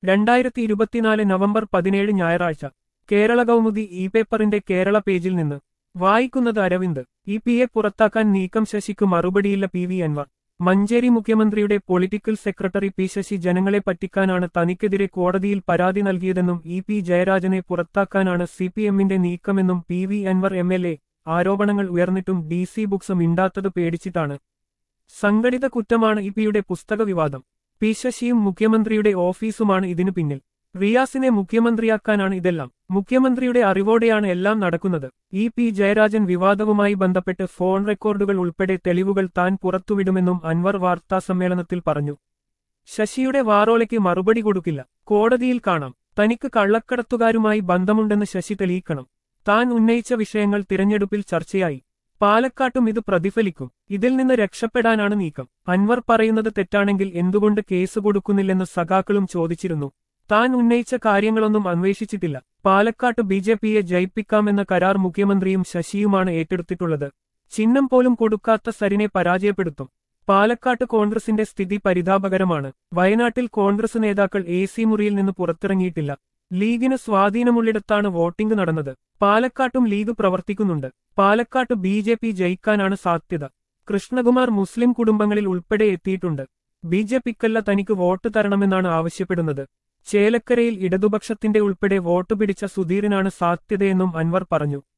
രണ്ടായിരത്തി ഇരുപത്തിനാല് നവംബർ പതിനേഴ് ഞായറാഴ്ച കേരള കൗമുദി ഇ പേപ്പറിന്റെ കേരള പേജിൽ നിന്ന് വായിക്കുന്നത് അരവിന്ദ് ഇ പിയെ പുറത്താക്കാൻ നീക്കം ശശിക്ക് മറുപടിയില്ല പി വി അൻവർ മഞ്ചേരി മുഖ്യമന്ത്രിയുടെ പൊളിറ്റിക്കൽ സെക്രട്ടറി പി ശശി ജനങ്ങളെ പറ്റിക്കാനാണ് തനിക്കെതിരെ കോടതിയിൽ പരാതി നൽകിയതെന്നും ഇ പി ജയരാജനെ പുറത്താക്കാനാണ് സി പി എമ്മിന്റെ നീക്കമെന്നും P V Anvar M L A ആരോപണങ്ങൾ ഉയർന്നിട്ടും ഡി സി ബുക്സ് മിണ്ടാത്തത് പേടിച്ചിട്ടാണ് സംഘടിത കുറ്റമാണ് ഇ പിയുടെ പുസ്തക വിവാദം പി ശശിയും മുഖ്യമന്ത്രിയുടെ ഓഫീസുമാണ് ഇതിനു പിന്നിൽ റിയാസിനെ മുഖ്യമന്ത്രിയാക്കാനാണ് ഇതെല്ലാം മുഖ്യമന്ത്രിയുടെ അറിവോടെയാണ് എല്ലാം നടക്കുന്നത് ഇ പി ജയരാജൻ വിവാദവുമായി ബന്ധപ്പെട്ട് ഫോൺ റെക്കോർഡുകൾ ഉൾപ്പെടെ തെളിവുകൾ താൻ പുറത്തുവിടുമെന്നും അൻവർ വാർത്താസമ്മേളനത്തിൽ പറഞ്ഞു ശശിയുടെ വാറോലയ്ക്ക് മറുപടി കൊടുക്കില്ല കോടതിയിൽ കാണാം തനിക്ക് കള്ളക്കടത്തുകാരുമായി ബന്ധമുണ്ടെന്ന് ശശി തെളിയിക്കണം താൻ ഉന്നയിച്ച വിഷയങ്ങൾ തിരഞ്ഞെടുപ്പിൽ ചർച്ചയായി പാലക്കാട്ടും ഇത് പ്രതിഫലിക്കും ഇതിൽ നിന്ന് രക്ഷപ്പെടാനാണ് നീക്കം അൻവർ പറയുന്നത് തെറ്റാണെങ്കിൽ എന്തുകൊണ്ട് കേസ് കൊടുക്കുന്നില്ലെന്ന് സഖാക്കളും ചോദിച്ചിരുന്നു താൻ ഉന്നയിച്ച കാര്യങ്ങളൊന്നും അന്വേഷിച്ചിട്ടില്ല പാലക്കാട്ട് ബി ജെ പിയെ ജയിപ്പിക്കാമെന്ന കരാർ മുഖ്യമന്ത്രിയും ശശിയുമാണ് ഏറ്റെടുത്തിട്ടുള്ളത് ചിഹ്നം പോലും കൊടുക്കാത്ത സരിനെ പരാജയപ്പെടുത്തും പാലക്കാട്ട് കോൺഗ്രസിന്റെ സ്ഥിതി പരിതാപകരമാണ് വയനാട്ടിൽ കോൺഗ്രസ് നേതാക്കൾ എ സി മുറിയിൽ നിന്ന് പുറത്തിറങ്ങിയിട്ടില്ല ലീഗിന് സ്വാധീനമുള്ളിടത്താണ് വോട്ടിംഗ് നടന്നത് പാലക്കാട്ടും ലീഗ് പ്രവർത്തിക്കുന്നുണ്ട് പാലക്കാട്ട് ബി ജെ പി ജയിക്കാനാണ് സാധ്യത കൃഷ്ണകുമാർ മുസ്ലിം കുടുംബങ്ങളിൽ ഉൾപ്പെടെ എത്തിയിട്ടുണ്ട് ബി ജെ പിക്കല്ല തനിക്ക് വോട്ട് തരണമെന്നാണ് ആവശ്യപ്പെടുന്നത് ചേലക്കരയിൽ ഇടതുപക്ഷത്തിന്റെ ഉൾപ്പെടെ വോട്ട് പിടിച്ച സുധീറിനാണ് സാധ്യതയെന്നും അൻവർ പറഞ്ഞു